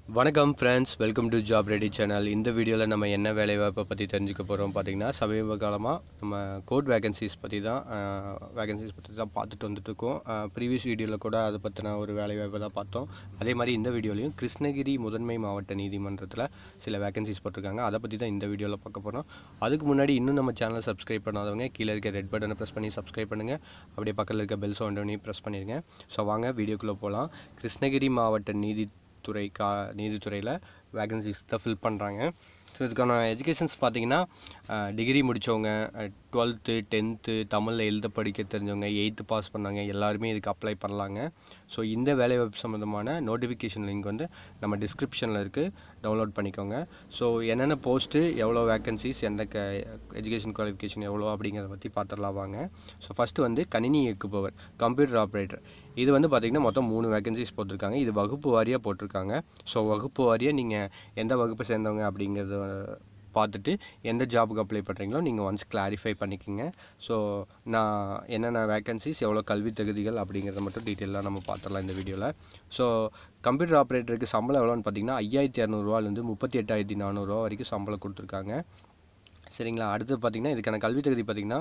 வணக்கம் friends welcome to job ready channel இந்த வீடியோவில் நம்ம என்ன வேலைவாய்ப்பை பற்றி தெரிஞ்சுக்க போகிறோம் பார்த்தீங்கன்னா சமீப காலமாக நம்ம கோட் வேகன்சிஸ் பற்றி தான் வேகன்சிஸ் பற்றி தான் பார்த்துட்டு வந்துட்டு இருக்கோம் ப்ரீவியஸ் வீடியோவில் கூட அதை பற்றின ஒரு வேலைவாய்ப்பை தான் பார்த்தோம் அதே மாதிரி இந்த வீடியோலையும் கிருஷ்ணகிரி முதன்மை மாவட்ட நீதிமன்றத்தில் சில வேகன்சிஸ் போட்டிருக்காங்க அதை பற்றி தான் இந்த வீடியோவில் பார்க்க போகிறோம் அதுக்கு முன்னாடி இன்னும் நம்ம சேனலை சப்ஸ்கிரைப் பண்ணாதவங்க கீழே இருக்க ரெட் பட்டனை ப்ரெஸ் பண்ணி சப்ஸ்கிரைப் பண்ணுங்கள் அப்படியே பக்கத்தில் இருக்க பெல் சவுண்டனையும் ப்ரெஸ் பண்ணிடுங்க ஸோ வாங்க வீடியோக்குள்ளே போகலாம் கிருஷ்ணகிரி மாவட்ட நீதி துறை கா நீதித்துறையில் வேகன்சிஸ் தான் ஃபில் பண்ணுறாங்க ஸோ இதுக்கான எஜுகேஷன்ஸ் பார்த்தீங்கன்னா டிகிரி முடித்தவங்க டுவெல்த்து டென்த்து தமிழில் எழுத படிக்க தெரிஞ்சவங்க எயித்து பாஸ் பண்ணவங்க எல்லாருமே இதுக்கு அப்ளை பண்ணலாங்க ஸோ இந்த வேலைவாய்ப்பு சம்மந்தமான நோட்டிஃபிகேஷன் லிங்க் வந்து நம்ம டிஸ்கிரிப்ஷனில் இருக்குது டவுன்லோட் பண்ணிக்கோங்க ஸோ என்னென்ன போஸ்ட்டு எவ்வளோ வேகன்சிஸ் எந்த க எஜுகேஷன் குவாலிஃபிகேஷன் எவ்வளோ அப்படிங்கிறத பற்றி பார்த்துடலாம் வாங்க ஸோ ஃபஸ்ட்டு வந்து கணினி இயக்குபவர் கம்ப்யூட்டர் ஆப்ரேட்டர் இது வந்து பார்த்திங்கன்னா மொத்தம் மூணு வேகன்சிஸ் போட்டிருக்காங்க இது வகுப்பு வாரியாக போட்டிருக்காங்க ஸோ வகுப்பு வாரியாக நீங்கள் எந்த வகுப்பை சேர்ந்தவங்க அப்படிங்கிறத பார்த்துட்டு எந்த ஜாபுக்கு அப்ளை பண்ணுறீங்களோ நீங்கள் ஒன்ஸ் கிளாரிஃபை பண்ணிக்கோங்க ஸோ நான் என்னென்ன வேகன்சிஸ் எவ்வளோ கல்வி தகுதிகள் அப்படிங்கிறத மட்டும் டீட்டெயிலாக நம்ம பார்த்துடலாம் இந்த வீடியோவில் ஸோ கம்ப்யூட்டர் ஆப்ரேட்டருக்கு சம்பளம் எவ்வளோன்னு பார்த்தீங்கன்னா ஐயாயிரத்தி இரநூறுவாலேருந்து முப்பத்தி எட்டாயிரத்தி நானூறுரூவா வரைக்கும் சம்பளம் கொடுத்துருக்காங்க சரிங்களா அடுத்து பார்த்திங்கன்னா இதுக்கான கல்வி தகுதி பார்த்திங்கன்னா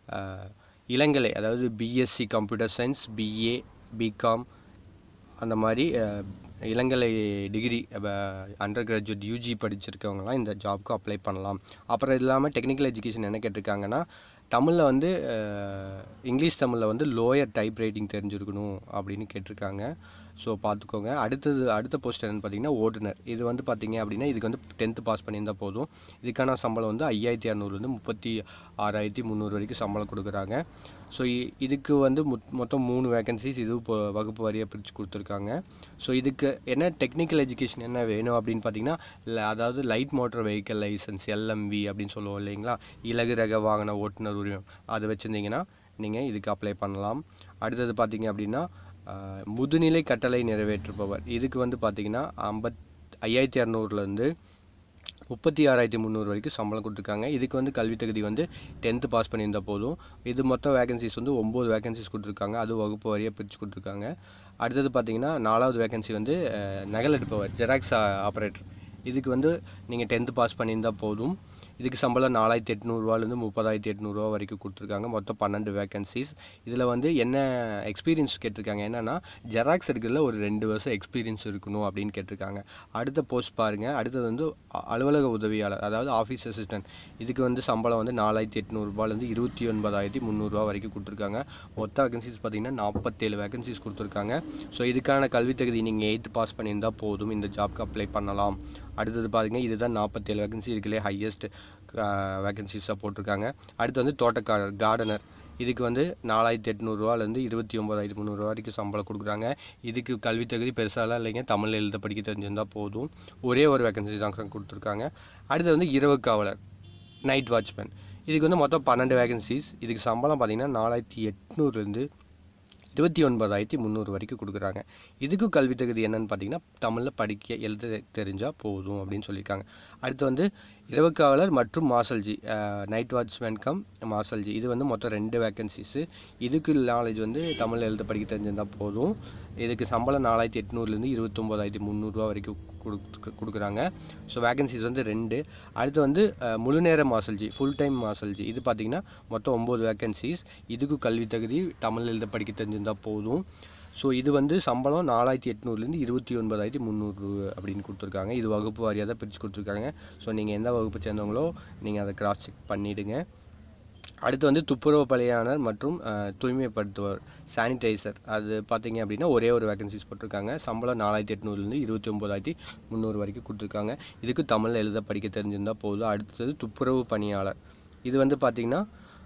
இளங்கலை அதாவது BSc computer science BA BCom அந்த மாதிரி இளங்கலை டிகிரி அண்டர் கிராஜுவேட் யூஜி படிச்சிருக்கவங்கலாம் இந்த ஜாப்க்கு அப்ளை பண்ணலாம் அப்புறம் இது இல்லாமல் டெக்னிக்கல் எஜுகேஷன் என்ன கேட்டிருக்காங்கன்னா தமிழில் வந்து இங்கிலீஷ் தமிழில் வந்து லோயர் டைப் ரைட்டிங் தெரிஞ்சிருக்கணும் அப்படின்னு கேட்டிருக்காங்க ஸோ பார்த்துக்கோங்க அடுத்தது அடுத்த போஸ்ட் என்னென்னு பார்த்தீங்கன்னா ஓட்டுநர் இது வந்து பார்த்தீங்க அப்படின்னா இதுக்கு வந்து டென்த்து பாஸ் பண்ணியிருந்தால் போதும் இதுக்கான சம்பளம் வந்து ஐயாயிரத்தி இரநூறுலேருந்து முப்பத்தி ஆறாயிரத்தி முந்நூறு வரைக்கும் சம்பளம் கொடுக்குறாங்க ஸோ இதுக்கு வந்து மொத்தம் மூணு வேகன்சிஸ் இது இப்போ வகுப்பு வாரியாக பிரித்து கொடுத்துருக்காங்க ஸோ இதுக்கு என்ன டெக்னிக்கல் எஜுகேஷன் என்ன வேணும் அப்படின்னு பார்த்தீங்கன்னா அதாவது light motor vehicle licence LMV அப்படின்னு சொல்லுவோம் இல்லைங்களா இலகு ரக வாகன ஓட்டுநர் உரிமம் அதை வச்சுருந்தீங்கன்னா நீங்கள் இதுக்கு அப்ளை பண்ணலாம் அடுத்தது பார்த்தீங்க அப்படின்னா முதுநிலை கட்டளை நிறைவேற்றுபவர் இதுக்கு வந்து பார்த்திங்கன்னா ஐம்பத் ஐயாயிரத்தி இரநூறுலேருந்து முப்பத்தி ஆறாயிரத்தி முந்நூறு வரைக்கும் சம்பளம் கொடுத்துருக்காங்க இதுக்கு வந்து கல்வி தகுதி வந்து டென்த்து பாஸ் பண்ணியிருந்தால் போதும் இது மொத்தம் வேகன்சிஸ் வந்து ஒம்பது வேகன்சிஸ் கொடுத்துருக்காங்க அது வகுப்பு வாரியாக பிரித்து கொடுத்துருக்காங்க அடுத்தது பார்த்திங்கன்னா நாலாவது வேகன்சி வந்து நகல் எடுப்பவர் ஜெராக்ஸ் ஆப்ரேட்டர் இதுக்கு வந்து நீங்கள் டென்த்து பாஸ் பண்ணியிருந்தால் போதும் இதுக்கு சம்பளம் நாலாயிரத்தி எட்நூறுவாலேருந்து முப்பதாயிரத்தி எட்நூறுவா வரைக்கும் கொடுத்துருக்காங்க மொத்தம் பன்னெண்டு வேகன்சிஸ் இதில் வந்து என்ன எக்ஸ்பீரியன்ஸ் கேட்டிருக்காங்க என்னென்னா ஜெராக்ஸ் எடுக்கிறதுல ஒரு ரெண்டு வருஷம் எக்ஸ்பீரியன்ஸ் இருக்கணும் அப்படின்னு கேட்டிருக்காங்க அடுத்த போஸ்ட் பாருங்கள் அடுத்தது வந்து அலுவலக உதவியாளர் அதாவது ஆஃபீஸ் அசிஸ்டன்ட் இதுக்கு வந்து சம்பளம் வந்து நாலாயிரத்தி எட்நூறுபாலேருந்து இருபத்தி ஒன்பதாயிரத்தி முந்நூறுரூவா வரைக்கும் கொடுத்துருக்காங்க மொத்த வேகன்சிஸ் பார்த்திங்கன்னா நாற்பத்தேழு வேகன்சிஸ் கொடுத்துருக்காங்க ஸோ இதுக்கான கல்வி தகுதி நீங்கள் எயித்து பாஸ் பண்ணியிருந்தால் போதும் இந்த ஜாப்க்கு அப்ளை பண்ணலாம் அடுத்தது பார்த்திங்க இதுதான் நாற்பத்தேழு வேகன்சி இதுக்குள்ளே ஹையஸ்ட் வேகன்சிஸாக போட்டிருக்காங்க அடுத்து வந்து தோட்டக்காரர் கார்டனர் இதுக்கு வந்து நாலாயிரத்தி எட்நூறுவாலேருந்து இருபத்தி ஒம்பதாயிரத்தி முந்நூறுரூவா வரைக்கும் சம்பளம் கொடுக்குறாங்க இதுக்கு கல்வி தகுதி பெருசாலாம் இல்லைங்க தமிழ் எழுத படிக்க தெரிஞ்சிருந்தால் போதும் ஒரே ஒரு வேகன்சி தான் கொடுத்துருக்காங்க அடுத்து வந்து இரவு காவலர் நைட் வாட்ச்மேன் இதுக்கு வந்து மொத்தம் பன்னெண்டு வேகன்சிஸ் இதுக்கு சம்பளம் பார்த்திங்கன்னா நாலாயிரத்தி எட்நூறுலேருந்து இருபத்தி ஒன்பதாயிரத்தி முந்நூறு வரைக்கும் கொடுக்குறாங்க இதுக்கும் கல்வி தகுதி என்னன்னு பார்த்தீங்கன்னா தமிழில் படிக்க எழுத தெரிஞ்சால் போதும் அப்படின்னு சொல்லியிருக்காங்க அடுத்து வந்து இரவுக்காவலர் மற்றும் மாசல்ஜி நைட் வாட்ச்மேன் கம் மாசல்ஜி இது வந்து மொத்தம் ரெண்டு வேக்கன்சிஸு இதுக்கு நாலேஜ் வந்து தமிழ் எழுத படிக்க தெரிஞ்சிருந்தால் போதும் இதுக்கு சம்பளம் நாலாயிரத்தி எட்நூறுலேருந்து இருபத்தொம்போதாயிரத்தி முந்நூறுரூவா வரைக்கும் கொடுக்கு கொடுக்குறாங்க ஸோ வேகன்சிஸ் வந்து ரெண்டு அடுத்து வந்து முழு நேர மாசல்ஜி ஃபுல் டைம் மாசல்ஜி இது பார்த்திங்கன்னா மொத்தம் ஒம்பது வேக்கன்சிஸ் இதுக்கு கல்வி தகுதி தமிழ் எழுத படிக்க தெரிஞ்சிருந்தால் போதும் ஸோ இது வந்து சம்பளம் நாலாயிரத்தி எட்நூறுலேருந்து இருபத்தி ஒன்பதாயிரத்தி முந்நூறு அப்படின்னு கொடுத்துருக்காங்க இது வகுப்பு வாரியாக தான் பிரித்து கொடுத்துருக்காங்க ஸோ நீங்கள் எந்த வகுப்பு சேர்ந்தவங்களோ நீங்கள் அதை கிராஸ் செக் பண்ணிவிடுங்க அடுத்து வந்து துப்புரவு பணியாளர் மற்றும் தூய்மைப்படுத்துவர் சானிடைசர் அது பார்த்தீங்க அப்படின்னா ஒரே ஒரு வேகன்சிஸ் போட்டிருக்காங்க சம்பளம் நாலாயிரத்தி எட்நூறுலேருந்து இருபத்தி ஒம்பதாயிரத்தி முந்நூறு வரைக்கும் கொடுத்துருக்காங்க இதுக்கு தமிழில் எழுத படிக்க தெரிஞ்சிருந்தால் போதும் அடுத்தது துப்புரவு பணியாளர் இது வந்து பார்த்திங்கன்னா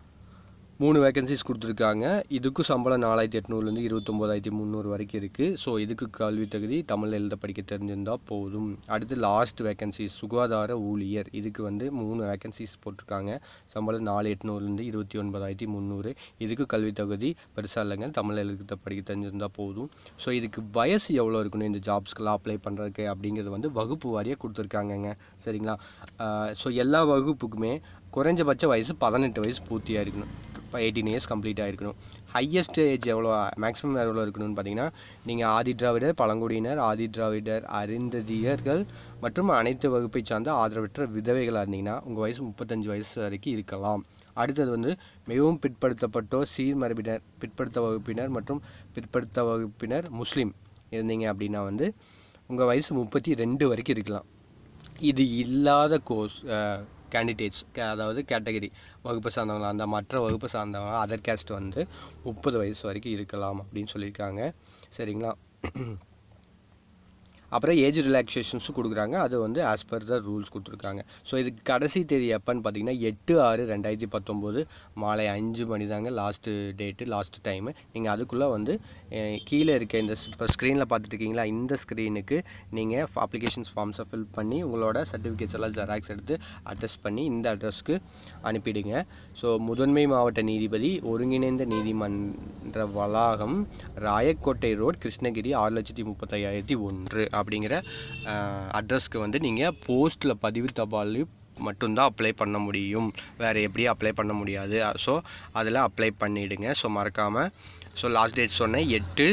மூணு வேகன்சிஸ் கொடுத்துருக்காங்க இதுக்கும் சம்பளம் நாலாயிரத்தி எட்நூறுலேருந்து இருபத்தொம்போதாயிரத்தி முந்நூறு வரைக்கும் இருக்குது ஸோ இதுக்கு கல்வி தகுதி தமிழ் எழுத படிக்க தெரிஞ்சிருந்தால் போதும் அடுத்து லாஸ்ட் வேகன்சிஸ் சுகாதார ஊழியர் இதுக்கு வந்து மூணு வேகன்சிஸ் போட்டிருக்காங்க சம்பளம் நாலு எட்நூறுலேருந்து இருபத்தி ஒன்பதாயிரத்தி முந்நூறு இதுக்கு கல்வி தகுதி பெருசாக இல்லைங்க தமிழ் எழுத படிக்க தெரிஞ்சிருந்தால் போதும் ஸோ இதுக்கு வயசு எவ்வளோ இருக்கணும் இந்த ஜாப்ஸ்க்கெல்லாம் அப்ளை பண்ணுறதுக்கு அப்படிங்கிறது வந்து வகுப்பு வாரியாக கொடுத்துருக்காங்கங்க சரிங்களா ஸோ எல்லா வகுப்புக்குமே குறைஞ்சபட்ச வயசு பதினெட்டு வயசு பூர்த்தியாக இருக்கணும் இப்போ எயிட்டீன் இயர்ஸ் கம்ப்ளீட் ஆகிருக்கணும் ஹையஸ்ட் ஏஜ் எவ்வளோ மேக்ஸிமம் எவ்வளோ இருக்கணும்னு பார்த்தீங்கன்னா நீங்கள் ஆதி திராவிடர் பழங்குடியினர் ஆதி திராவிடர் அருந்ததியர்கள் மற்றும் அனைத்து வகுப்பை சார்ந்த ஆதரவற்ற விதவைகளாக இருந்தீங்கன்னா உங்கள் வயசு முப்பத்தஞ்சு வயசு வரைக்கும் இருக்கலாம் அடுத்தது வந்து மிகவும் பிற்படுத்தப்பட்டோர் சீர்மரபினர் பிற்படுத்த வகுப்பினர் மற்றும் பிற்படுத்த வகுப்பினர் முஸ்லீம் இருந்தீங்க அப்படின்னா வந்து உங்கள் வயசு முப்பத்தி ரெண்டு வரைக்கும் இருக்கலாம் இது இல்லாத கோர்ஸ் கேண்டிடேட்ஸ் அதாவது கேட்டகரி வகுப்பு சார்ந்தவங்க அந்த மற்ற வகுப்பு சார்ந்தவங்க அதர் கேஸ்ட் வந்து முப்பது வயசு வரைக்கும் இருக்கலாம் அப்படின்னு சொல்லியிருக்காங்க சரிங்களா அப்புறம் ஏஜ் ரிலாக்ஸேஷன்ஸும் கொடுக்குறாங்க அது வந்து ஆஸ் பர் த ரூல்ஸ் கொடுத்துருக்காங்க ஸோ இதுக்கு கடைசி தேதி எப்போன்னு பார்த்தீங்கன்னா எட்டு ஆறு ரெண்டாயிரத்தி பத்தொம்போது மாலை அஞ்சு மணி தாங்க லாஸ்ட்டு டேட்டு லாஸ்ட் டைமு நீங்கள் அதுக்குள்ளே வந்து அஹ், கீழே இருக்க இந்த இப்போ ஸ்க்ரீனில் பார்த்துட்டு இருக்கீங்களா இந்த ஸ்க்ரீனுக்கு நீங்கள் அப்ளிகேஷன்ஸ் ஃபார்ம்ஸை ஃபில் பண்ணி உங்களோட சர்டிஃபிகேட்ஸ் எல்லாம் ஜெராக்ஸ் எடுத்து அட்ரஸ் பண்ணி இந்த அட்ரஸ்க்கு அனுப்பிடுங்க ஸோ முதன்மை மாவட்ட நீதிபதி ஒருங்கிணைந்த நீதிமன்ற வளாகம் ராயக்கோட்டை ரோட் கிருஷ்ணகிரி ஆறு லட்சத்தி முப்பத்தையாயிரத்தி ஒன்று அப்படிங்கிற அட்ரஸ்க்கு வந்து நீங்கள் போஸ்ட்டில் பதிவு தபாலையும் மட்டும்தான் அப்ளை பண்ண முடியும் வேறு எப்படியும் அப்ளை பண்ண முடியாது ஸோ அதில் அப்ளை பண்ணிவிடுங்க ஸோ மறக்காமல் ஸோ லாஸ்ட் டேட் சொன்னேன் எட்டு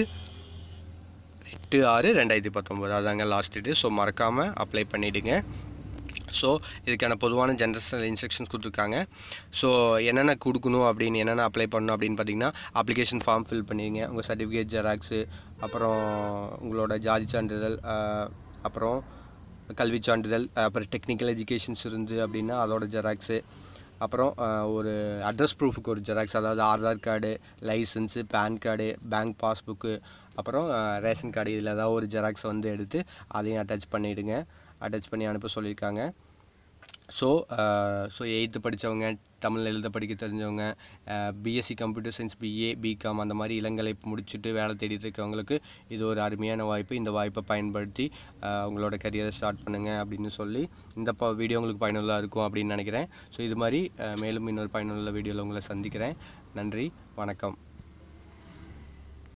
எட்டு ஆறு ரெண்டாயிரத்தி பத்தொம்போது அதாங்க லாஸ்ட் டேட்டு ஸோ மறக்காமல் அப்ளை பண்ணிவிடுங்க ஸோ இதுக்கான பொதுவான ஜென்ரல் இன்ஸ்ட்ரக்ஷன்ஸ் கொடுத்துருக்காங்க ஸோ என்னென்ன கொடுக்கணும் அப்படின்னு என்னென்ன அப்ளை பண்ணணும் அப்படின்னு பார்த்தீங்கன்னா அப்ளிகேஷன் ஃபார்ம் ஃபில் பண்ணிடுங்க உங்கள் சர்டிஃபிகேட் ஜெராக்ஸு அப்புறம் உங்களோட ஜாதி சான்றிதழ் ஆஹ், அப்புறம் கல்வி சான்றிதழ் அப்புறம் டெக்னிக்கல் எஜுகேஷன்ஸ் இருந்து அப்படின்னா அதோட ஜெராக்ஸு அப்புறம் ஆஹ், ஒரு அட்ரஸ் ப்ரூஃபுக்கு ஒரு ஜெராக்ஸ் அதாவது Aadhaar card licence PAN card bank passbook அப்புறம் ஆஹ், ரேஷன் கார்டு இதில் ஏதாவது ஒரு ஜெராக்ஸ் வந்து எடுத்து அதையும் அட்டாச் பண்ணிவிடுங்க அட்டாச் பண்ணி அனுப்ப சொல்லியிருக்காங்க ஸோ ஸோ எயித்து படித்தவங்க தமிழ் எழுத படிக்க தெரிஞ்சவங்க BSc computer science BA BCom அந்த மாதிரி இளங்கலை முடிச்சுட்டு வேலை தேடிட்டு இருக்கவங்களுக்கு இது ஒரு அருமையான வாய்ப்பு இந்த வாய்ப்பை பயன்படுத்தி அஹ், உங்களோட கரியரை ஸ்டார்ட் பண்ணுங்கள் அப்படின்னு சொல்லி இந்த ப வீடியோ உங்களுக்கு பயனுள்ளதாக இருக்கும் அப்படின்னு நினைக்கிறேன் ஸோ இது மாதிரி அஹ், மேலும் இன்னொரு பயனுள்ள வீடியோவில் உங்களை சந்திக்கிறேன் நன்றி வணக்கம்